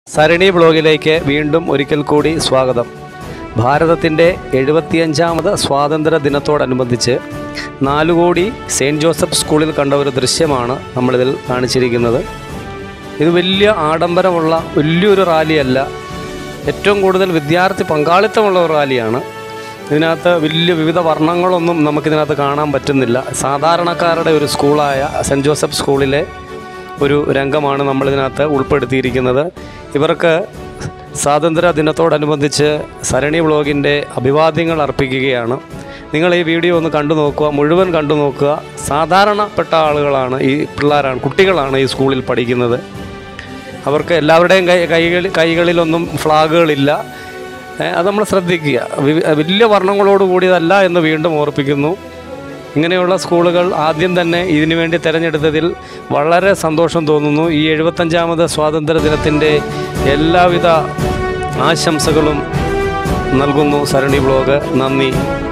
സരണി ബ്ലോഗിലേക്ക് വീണ്ടും ഒരിക്കൽ കൂടി സ്വാഗതം ഭാരതത്തിൻ്റെ എഴുപത്തിയഞ്ചാമത് സ്വാതന്ത്ര്യ ദിനത്തോടനുബന്ധിച്ച് നാലുകോടി സെയിൻറ്റ് ജോസഫ് സ്കൂളിൽ കണ്ട ഒരു ദൃശ്യമാണ് നമ്മളിതിൽ കാണിച്ചിരിക്കുന്നത് ഇത് വലിയ ആഡംബരമുള്ള വലിയൊരു റാലിയല്ല ഏറ്റവും കൂടുതൽ വിദ്യാർത്ഥി പങ്കാളിത്തമുള്ള ഒരു റാലിയാണ് ഇതിനകത്ത് വലിയ വിവിധ വർണ്ണങ്ങളൊന്നും നമുക്കിതിനകത്ത് കാണാൻ പറ്റുന്നില്ല സാധാരണക്കാരുടെ ഒരു സ്കൂളായ സെൻറ്റ് ജോസഫ് സ്കൂളിലെ ഒരു രംഗമാണ് നമ്മളിതിനകത്ത് ഉൾപ്പെടുത്തിയിരിക്കുന്നത് ഇവർക്ക് സ്വാതന്ത്ര്യ ദിനത്തോടനുബന്ധിച്ച് സരണി വ്ളോഗിൻ്റെ അഭിവാദ്യങ്ങൾ അർപ്പിക്കുകയാണ് നിങ്ങൾ ഈ വീഡിയോ ഒന്ന് കണ്ടു നോക്കുക മുഴുവൻ കണ്ടു നോക്കുക സാധാരണപ്പെട്ട ആളുകളാണ് ഈ പിള്ളേരാണ് കുട്ടികളാണ് ഈ സ്കൂളിൽ പഠിക്കുന്നത് അവർക്ക് എല്ലാവരുടെയും കൈ കൈകളിൽ കൈകളിലൊന്നും ഫ്ലാഗുകളില്ല ഏ, അത് നമ്മൾ ശ്രദ്ധിക്കുക വി- വലിയ വർണ്ണങ്ങളോട് കൂടിയതല്ല എന്ന് വീണ്ടും ഓർപ്പിക്കുന്നു ഇങ്ങനെയുള്ള സ്കൂളുകൾ ആദ്യം തന്നെ ഇതിനു വേണ്ടി തിരഞ്ഞെടുത്തതിൽ വളരെ സന്തോഷം തോന്നുന്നു ഈ എഴുപത്തഞ്ചാമത് സ്വാതന്ത്ര്യ ദിനത്തിൻ്റെ എല്ലാവിധ ആശംസകളും നൽകുന്നു സരണി ബ്ലോഗ് നന്ദി